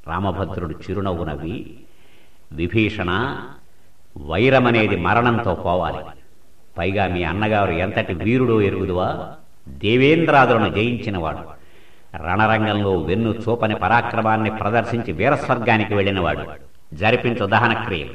రామభద్రుడు చిరునవ్వు నవ్వి విభీషణ వైరమనేది మరణంతో పోవాలి పైగా మీ అన్నగారు ఎంతటి వీరుడో ఎరుగుదువా దేవేంద్రాదులను జయించినవాడు రణరంగంలో వెన్ను చూపని పరాక్రమాన్ని ప్రదర్శించి వీరస్వర్గానికి వెళ్ళినవాడు జరిపించు దహన క్రియలు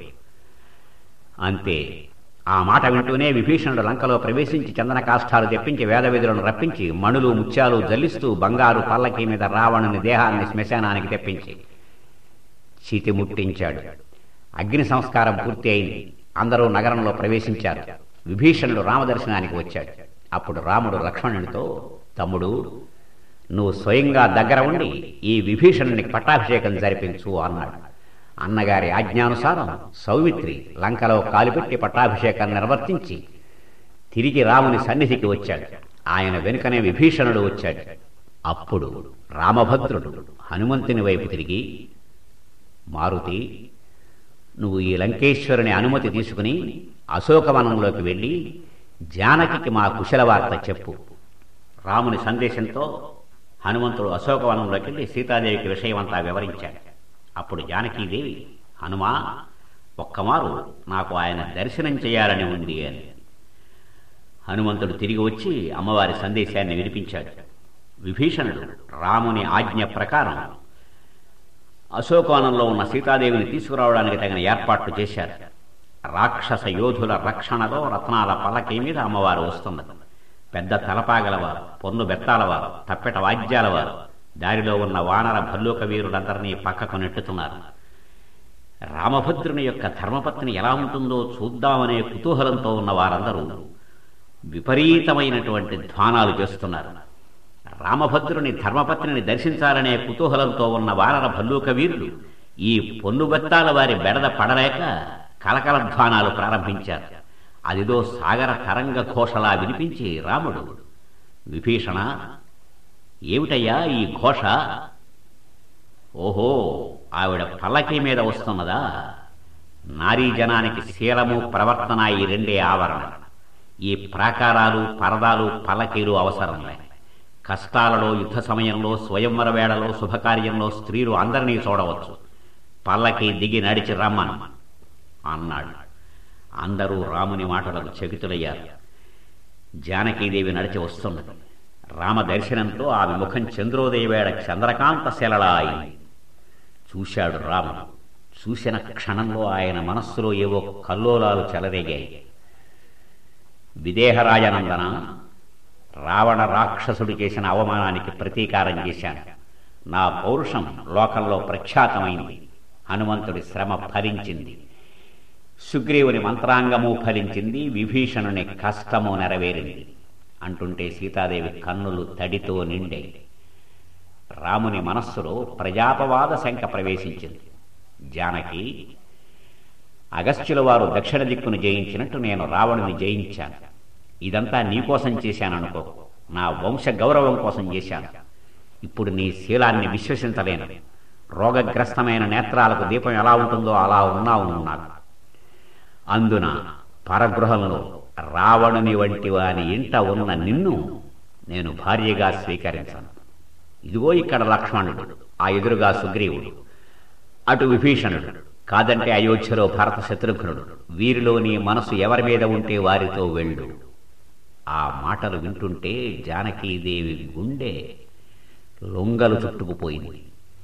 అంతే ఆ మాట వింటూనే విభీషణుడు లంకలో ప్రవేశించి చందన కాష్టాలు తెప్పించి వేదవిధులను రప్పించి మణులు ముత్యాలు జల్లిస్తూ బంగారు పల్లకి మీద రావణుని దేహాన్ని శ్మశానానికి తెప్పించి చీతి ముట్టించాడు అగ్ని సంస్కారం పూర్తి అయింది అందరూ నగరంలో ప్రవేశించారు విభీషణుడు రామదర్శనానికి వచ్చాడు అప్పుడు రాముడు లక్ష్మణునితో తమ్ముడు నువ్వు స్వయంగా దగ్గర ఉండి ఈ విభీషణునికి పట్టాభిషేకం జరిపించు అన్నాడు అన్నగారి ఆజ్ఞానుసారం సౌమిత్రి లంకలో కాలిపెట్టి పట్టాభిషేకాన్ని నిర్వర్తించి తిరిగి రాముని సన్నిధికి వచ్చాడు ఆయన వెనుకనే విభీషణుడు వచ్చాడు అప్పుడు రామభద్రుడు హనుమంతుని వైపు తిరిగి మారుతి నువ్వు ఈ లంకేశ్వరుని అనుమతి తీసుకుని అశోకవనంలోకి వెళ్ళి జానకికి మా కుశల వార్త చెప్పు రాముని సందేశంతో హనుమంతుడు అశోకవనంలోకి వెళ్ళి సీతాదేవికి విషయమంతా వివరించాడు అప్పుడు జానకీదేవి హనుమా ఒక్కమారు నాకు ఆయన దర్శనం చేయాలని ఉంది అని హనుమంతుడు తిరిగి వచ్చి అమ్మవారి సందేశాన్ని వినిపించాడు విభీషణుడు రాముని ఆజ్ఞ ప్రకారం అశోకవనంలో ఉన్న సీతాదేవిని తీసుకురావడానికి తగిన ఏర్పాట్లు చేశారు రాక్షస యోధుల రక్షణలో రత్నాల పల్లకి మీద అమ్మవారు వస్తున్నది పెద్ద తలపాగలవారు పొన్ను బెత్తాలవారు తప్పెట వాద్యాలవారు దారిలో ఉన్న వానర భల్లూక వీరులందరినీ పక్కకు నెట్టుతున్నారు రామభద్రుని యొక్క ధర్మపత్ని ఎలా ఉంటుందో చూద్దామనే కుతూహలంతో ఉన్న వారందరూ విపరీతమైనటువంటి ధ్వానాలు చేస్తున్నారు రామభద్రుని ధర్మపత్నిని దర్శించాలనే కుతూహలంతో ఉన్న వానర భల్లూక వీరులు ఈ పొన్నుబెత్తాల వారి బెడద పడలేక కలకల ధ్వానాలు ప్రారంభించారు అదిదో సాగర తరంగ ఘోషలా వినిపించి రాముడు విభీషణ ఏమిటయ్యా ఈ ఘోష ఓహో ఆవిడ పల్లకి మీద వస్తున్నదా నారీ జనానికి శీలము ప్రవర్తన ఈ రెండే ఆవరణ ఈ ప్రాకారాలు పరదాలు పల్లకీలు అవసరంలే కష్టాలలో యుద్ధ సమయంలో స్వయంవర వేళలో శుభకార్యంలో స్త్రీలు అందరినీ చూడవచ్చు పల్లకి దిగి నడిచి రమ్మను అన్నాడు అందరూ రాముని మాటలకు చకితులయ్యారు జానకీదేవి నడిచి వస్తున్నది రామ దర్శనంతో ఆమె ముఖం చంద్రోదయవేళ చంద్రకాంత శలలా అయింది చూశాడు రాముడు చూసిన క్షణంలో ఆయన మనస్సులో ఏవో కల్లోలాలు చెలరేగాయి విదేహరాజనందన రావణ రాక్షసుడు చేసిన అవమానానికి ప్రతీకారం చేశాను నా పౌరుషం లోకంలో ప్రఖ్యాతమైంది హనుమంతుడి శ్రమ ఫలించింది సుగ్రీవుని మంత్రాంగము ఫలించింది విభీషణుని కష్టము నెరవేరింది అంటుంటే సీతాదేవి కన్నులు తడితో నిండే రాముని మనస్సులో ప్రజాపవాద శంక ప్రవేశించింది జానకి అగస్త్యుల వారు దక్షిణ దిక్కును జయించినట్టు నేను రావణుని జయించాను ఇదంతా నీకోసం చేశాననుకో నా వంశ గౌరవం కోసం చేశాను ఇప్పుడు నీ శీలాన్ని విశ్వసించలేను రోగగ్రస్తమైన నేత్రాలకు దీపం ఎలా ఉంటుందో అలా ఉన్నావు నువ్వు నాకు అందున పరగృహంలో రావణుని వంటి వాని ఇంట ఉన్న నిన్ను నేను భార్యగా స్వీకరించను ఇదిగో ఇక్కడ లక్ష్మణుడు ఆ ఎదురుగా సుగ్రీవుడు అటు విభీషణుడు కాదంటే అయోధ్యలో భరత శత్రుఘ్నుడు వీరిలో నీ మనసు ఎవరి మీద ఉంటే వారితో వెళ్ళు ఆ మాటలు వింటుంటే జానకీదేవి గుండె లొంగలు చుట్టుకుపోయింది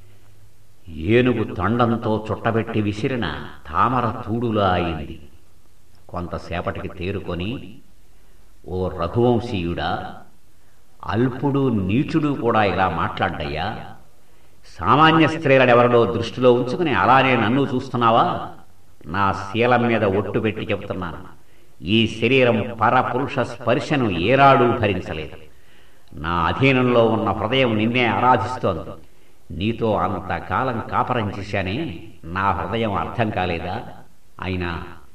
ఏనుగు తొండంతో చుట్టబెట్టి విసిరిన తామర తూడులా అయింది కొంతసేపటికి తేరుకొని ఓ రఘువంశీయుడా అల్పుడు నీచుడు కూడా ఇలా మాట్లాడ్డయ్యా సామాన్య స్త్రీలనెవరిలో దృష్టిలో ఉంచుకుని అలానే నన్ను చూస్తున్నావా నా శీలం మీద ఒట్టు పెట్టి చెబుతున్నాను ఈ శరీరం పరపురుష స్పర్శను ఏనాడూ భరించలేదు నా అధీనంలో ఉన్న హృదయం నిన్నే ఆరాధిస్తోంది నీతో అంతకాలం కాపరం చేశానే నా హృదయం అర్థం కాలేదా అయినా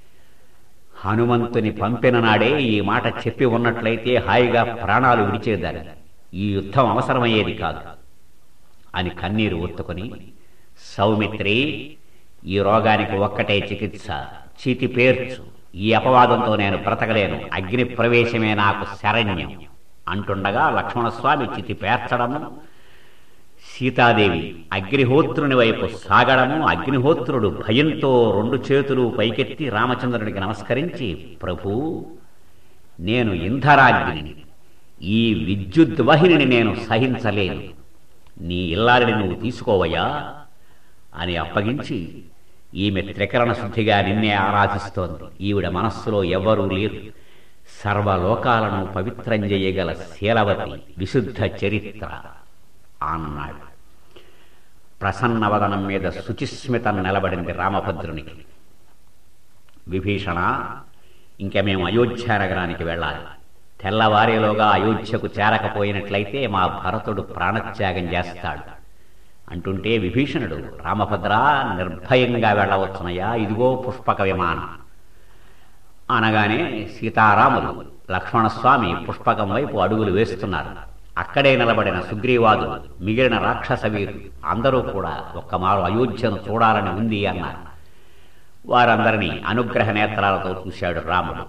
హనుమంతుని పంపిన నాడే ఈ మాట చెప్పి ఉన్నట్లయితే హాయిగా ప్రాణాలు విడిచేదాన్ని ఈ యుద్ధం అవసరమయ్యేది కాదు అని కన్నీరు ఒత్తుకొని సౌమిత్రి ఈ రోగానికి ఒక్కటే చికిత్స చీటి పేర్చు ఈ అపవాదంతో నేను బ్రతకలేను అగ్ని ప్రవేశమే నాకు శరణ్యం అంటుండగా లక్ష్మణస్వామి చితి పేర్చడము సీతాదేవి అగ్నిహోత్రుని వైపు సాగడము అగ్నిహోత్రుడు భయంతో రెండు చేతులు పైకెత్తి రామచంద్రునికి నమస్కరించి ప్రభూ నేను ఇంధరాగ్నిని ఈ విద్యుద్వహిని నేను సహించలేను నీ ఇల్లారిని నువ్వు తీసుకోవయ్యా అని అప్పగించి ఈమె త్రికరణ శుద్ధిగా నిన్నే ఆరాధిస్తోంది ఈవిడ మనస్సులో ఎవ్వరూ లేరు సర్వలోకాలను పవిత్రం చేయగల శీలవతి విశుద్ధ చరిత్ర అన్నాడు ప్రసన్నవదనం మీద శుచిస్మితం నిలబడింది రామభద్రునికి విభీషణ ఇంక మేము అయోధ్య నగరానికి వెళ్ళాలి తెల్లవారేలోగా అయోధ్యకు చేరకపోయినట్లయితే మా భరతుడు ప్రాణత్యాగం చేస్తాడు అంటుంటే విభీషణుడు రామభద్ర నిర్భయంగా వెళ్ళవచ్చునయ్యా ఇదిగో పుష్పక విమానం అనగానే సీతారాములు లక్ష్మణస్వామి పుష్పకం వైపు అడుగులు వేస్తున్నారు అక్కడే నిలబడిన సుగ్రీవాదులు మిగిలిన రాక్షస వీరులు అందరూ కూడా ఒక్కమారు అయోధ్యను చూడాలని ఉంది అన్నారు వారందరినీ అనుగ్రహ నేత్రాలతో చూశాడు రాముడు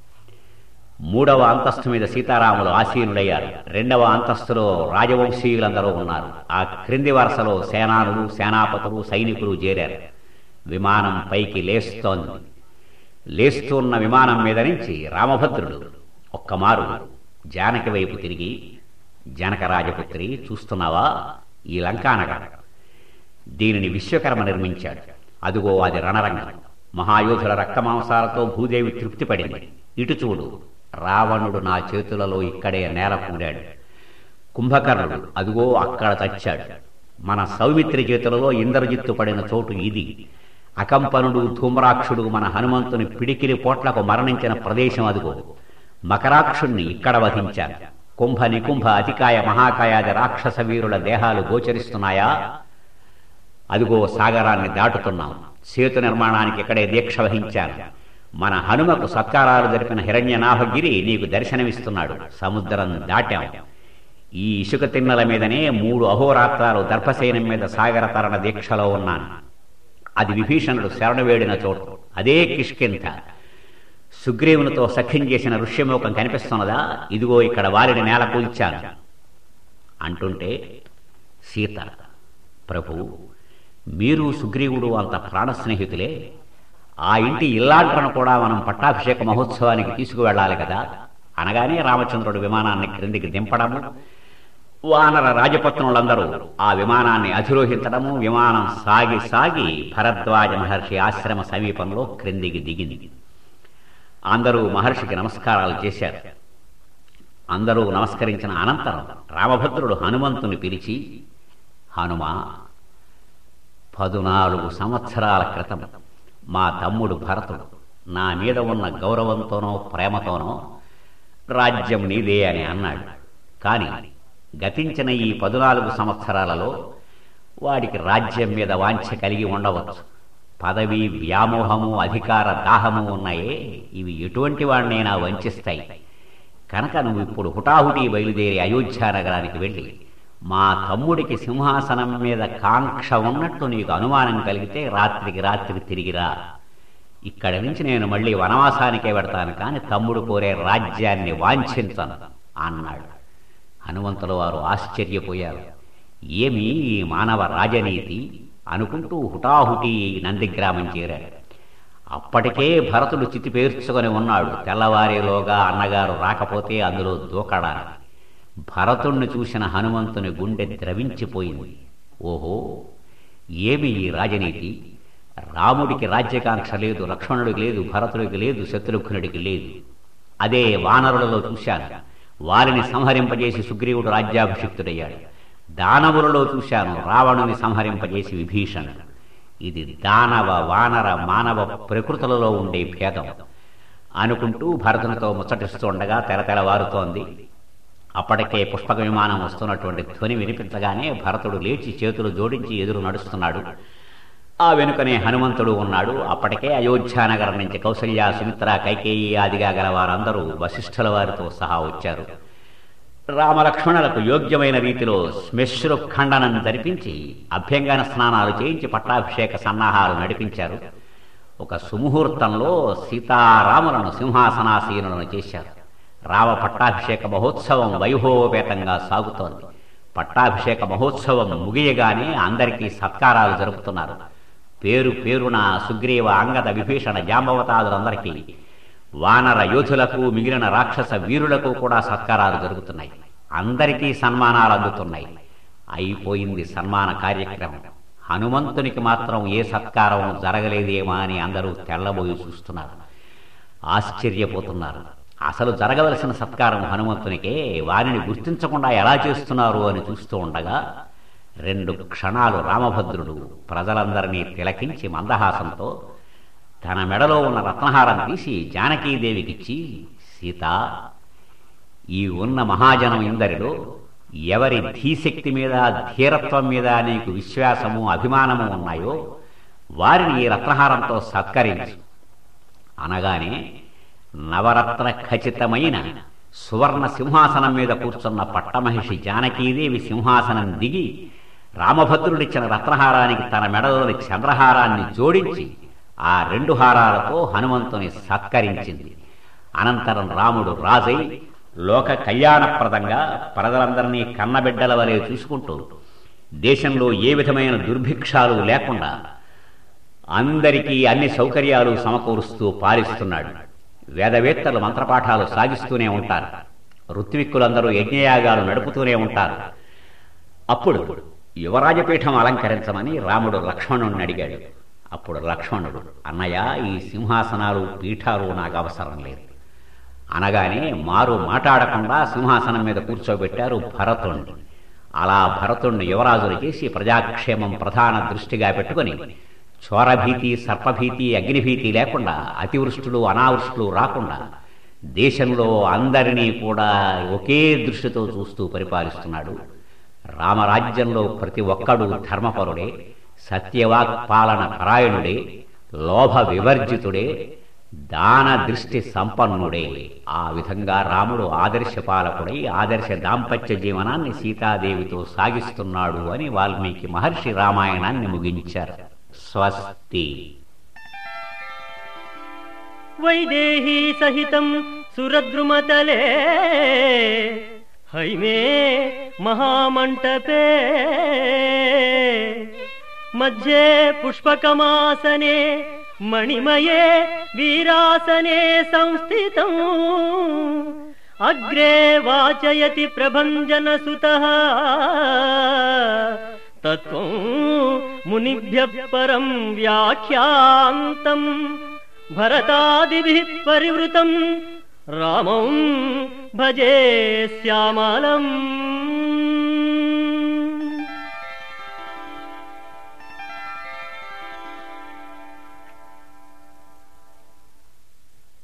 మూడవ అంతస్తు మీద సీతారాములు ఆసీనులయ్యారు రెండవ అంతస్తులో రాజవంశీయులందరూ ఉన్నారు ఆ క్రింది వరుసలో సేనానులు సేనాపతులు సైనికులు చేరారు విమానం పైకి లేస్తోంది లేస్తున్న విమానం మీద నుంచి రామభద్రుడు ఒక్కమారు జానకి వైపు తిరిగి జనక రాజపుత్రి చూస్తున్నావా ఈ లంకానగరం దీనిని విశ్వకర్మ నిర్మించాడు అదుగో అది రణరంగం మహాయోధుల రక్తమాంసాలతో భూదేవి తృప్తి పడింది ఇటు చూడు రావణుడు నా చేతులలో ఇక్కడే నేల కూడాడు కుంభకర్ణుడు అదుగో అక్కడ చచ్చాడు మన సౌమిత్రి చేతులలో ఇంద్రజిత్తు పడిన చోటు ఇది అకంపనుడు ధూమ్రాక్షుడు మన హనుమంతుని పిడికిలి పోట్లకు మరణించిన ప్రదేశం అదుగో మకరాక్షుణ్ణి ఇక్కడ వధించాను కుంభ నికుంభ అతికాయ మహాకాయాది రాక్షస వీరుల దేహాలు గోచరిస్తున్నాయా అదిగో సాగరాన్ని దాటుతున్నాం సేతు నిర్మాణానికి ఇక్కడే దీక్ష వహించాను మన హనుమకు సత్కారాలు జరిపిన హిరణ్యనాభగిరి నీకు దర్శనమిస్తున్నాడు సముద్రం దాటాం ఈ ఇసుక తిన్నెల మీదనే మూడు అహోరాత్రాలు దర్భసేనం మీద సాగర తరణ దీక్షలో ఉన్నాను అది విభీషణుడు శరణు వేడిన చోటు అదే కిష్కింత సుగ్రీవునితో సఖ్యం చేసిన ఋష్యమోకం కనిపిస్తున్నదా ఇదిగో ఇక్కడ వారిని నేల కూల్చాను అంటుంటే సీత ప్రభు మీరు సుగ్రీవుడు అంత ప్రాణ స్నేహితులే ఆ ఇంటి ఇల్లాంటను కూడా మనం పట్టాభిషేక మహోత్సవానికి తీసుకువెళ్ళాలి కదా అనగానే రామచంద్రుడు విమానాన్ని క్రిందికి దింపడము వానర రాజపత్నులందరూ ఆ విమానాన్ని అధిరోహించడము విమానం సాగి సాగి భరద్వాజ మహర్షి ఆశ్రమ సమీపంలో క్రిందికి దిగింది అందరూ మహర్షికి నమస్కారాలు చేశారు అందరూ నమస్కరించిన అనంతరం రామభద్రుడు హనుమంతుని పిలిచి హనుమా పదునాలుగు సంవత్సరాల క్రితం మా తమ్ముడు భరతుడు నా మీద ఉన్న గౌరవంతోనో ప్రేమతోనో రాజ్యం నీదే అని అన్నాడు కానీ గతించిన ఈ పదునాలుగు సంవత్సరాలలో వాడికి రాజ్యం మీద వాంఛ కలిగి ఉండవచ్చు పదవి వ్యామోహము అధికార దాహము ఉన్నాయే ఇవి ఎటువంటి వాడినైనా వంచిస్తాయి కనుక నువ్వు ఇప్పుడు హుటాహుటి బయలుదేరి అయోధ్య నగరానికి వెళ్ళి మా తమ్ముడికి సింహాసనం మీద కాంక్ష ఉన్నట్టు నీకు అనుమానం కలిగితే రాత్రికి రాత్రి తిరిగిరా ఇక్కడి నుంచి నేను మళ్ళీ వనవాసానికే పెడతాను కానీ తమ్ముడు కోరే రాజ్యాన్ని వాంఛించను అన్నాడు హనుమంతుల వారు ఆశ్చర్యపోయారు ఏమి ఈ మానవ రాజనీతి అనుకుంటూ హుటాహుటి నందిగ్రామం చేరాడు అప్పటికే భరతుడు చితి పేర్చుకొని ఉన్నాడు తెల్లవారేలోగా అన్నగారు రాకపోతే అందులో దూకడానికి భరతుణ్ణి చూసిన హనుమంతుని గుండె ద్రవించిపోయింది ఓహో ఏమి ఈ రాజనీతి రాముడికి రాజ్యకాంక్ష లేదు లక్ష్మణుడికి లేదు భరతుడికి లేదు శత్రుఘ్నుడికి లేదు అదే వానరులలో చూశాను వారిని సంహరింపజేసి సుగ్రీవుడు రాజ్యాభిషిక్తుడయ్యాడు దానవులలో చూశాను రావణుని సంహరింపజేసి విభీషణుడు ఇది దానవ వానర మానవ ప్రకృతులలో ఉండే భేదం అనుకుంటూ భరతునితో ముచ్చటిస్తుండగా తెరతెలవారుతోంది అప్పటికే పుష్పక విమానం వస్తున్నటువంటి ధ్వని వినిపించగానే భరతుడు లేచి చేతులు జోడించి ఎదురు నడుస్తున్నాడు ఆ వెనుకనే హనుమంతుడు ఉన్నాడు అప్పటికే అయోధ్యానగరం నుంచి కౌసల్య సుమిత్ర కైకేయి ఆదిగా గల వారందరూ వశిష్ఠుల వారితో సహా వచ్చారు రామలక్ష్మణులకు యోగ్యమైన రీతిలో శ్మశ్రు ఖండనం జరిపించి అభ్యంగన స్నానాలు చేయించి పట్టాభిషేక సన్నాహాలు నడిపించారు ఒక సుముహూర్తంలో సీతారాములను సింహాసనాసీనులను చేశారు రామ పట్టాభిషేక మహోత్సవం వైభవోపేతంగా సాగుతోంది పట్టాభిషేక మహోత్సవం ముగియగానే అందరికీ సత్కారాలు జరుపుతున్నారు పేరు పేరున సుగ్రీవ అంగద విభీషణ జాంబవతాదులందరికీ వానర యోధులకు మిగిలిన రాక్షస వీరులకు కూడా సత్కారాలు జరుగుతున్నాయి అందరికీ సన్మానాలు అందుతున్నాయి అయిపోయింది సన్మాన కార్యక్రమం హనుమంతునికి మాత్రం ఏ సత్కారం జరగలేదేమా అని అందరూ తెల్లబోయి చూస్తున్నారు ఆశ్చర్యపోతున్నారు అసలు జరగవలసిన సత్కారం హనుమంతునికే వారిని గుర్తించకుండా ఎలా చేస్తున్నారు అని చూస్తూ ఉండగా రెండు క్షణాలు రామభద్రుడు ప్రజలందరినీ తిలకించి మందహాసంతో తన మెడలో ఉన్న రత్నహారం తీసి జానకీదేవికిచ్చి సీత ఈ ఉన్న మహాజనం ఇందరిలో ఎవరి ధీశక్తి మీద ధీరత్వం మీద నీకు విశ్వాసము అభిమానము ఉన్నాయో వారిని ఈ రత్నహారంతో సత్కరించు అనగానే నవరత్న ఖచ్చితమైన సువర్ణ సింహాసనం మీద కూర్చున్న పట్టమహిషి జానకీదేవి సింహాసనం దిగి రామభద్రుడిచ్చిన రత్నహారానికి తన మెడలోని చంద్రహారాన్ని జోడించి ఆ రెండు హారాలతో హనుమంతుని సత్కరించింది అనంతరం రాముడు రాజై లోక కళ్యాణప్రదంగా ప్రజలందరినీ కన్నబిడ్డల వలె చూసుకుంటూ దేశంలో ఏ విధమైన దుర్భిక్షాలు లేకుండా అందరికీ అన్ని సౌకర్యాలు సమకూరుస్తూ పాలిస్తున్నాడు వేదవేత్తలు మంత్రపాఠాలు సాగిస్తూనే ఉంటారు ఋత్విక్కులందరూ యజ్ఞయాగాలు నడుపుతూనే ఉంటారు అప్పుడు యువరాజపీఠం అలంకరించమని రాముడు లక్ష్మణుడిని అడిగాడు అప్పుడు లక్ష్మణుడు అన్నయ్య ఈ సింహాసనాలు పీఠాలు నాకు అవసరం లేదు అనగానే మారు మాట్లాడకుండా సింహాసనం మీద కూర్చోబెట్టారు భరతుణ్ణి అలా భరతుణ్ణి యువరాజులు చేసి ప్రజాక్షేమం ప్రధాన దృష్టిగా పెట్టుకుని చోరభీతి సర్పభీతి అగ్నిభీతి లేకుండా అతివృష్టులు అనావృష్టులు రాకుండా దేశంలో అందరినీ కూడా ఒకే దృష్టితో చూస్తూ పరిపాలిస్తున్నాడు రామరాజ్యంలో ప్రతి ఒక్కడు ధర్మపరుడే సత్యవాక్ పాలన పరాయణుడే లోభ వివర్జితుడే దాన దృష్టి సంపన్నుడే ఆ విధంగా రాముడు ఆదర్శ పాలకుడై ఆదర్శ దాంపత్య జీవనాన్ని సీతాదేవితో సాగిస్తున్నాడు అని వాల్మీకి మహర్షి రామాయణాన్ని ముగించారు స్వస్తి వైదేహీ సహితం సురద్రుమతలే హైమే మహామంటపే మధ్యే పుష్పకమాసనే మణిమయే వీరాసనే సంస్థితం అగ్రే వాచయతి ప్రభంజన సుత తత్వం మునిభ్య పరం వ్యాఖ్యాంతం భరతాదిభిः పరివృతం రామం భజే శ్యామలం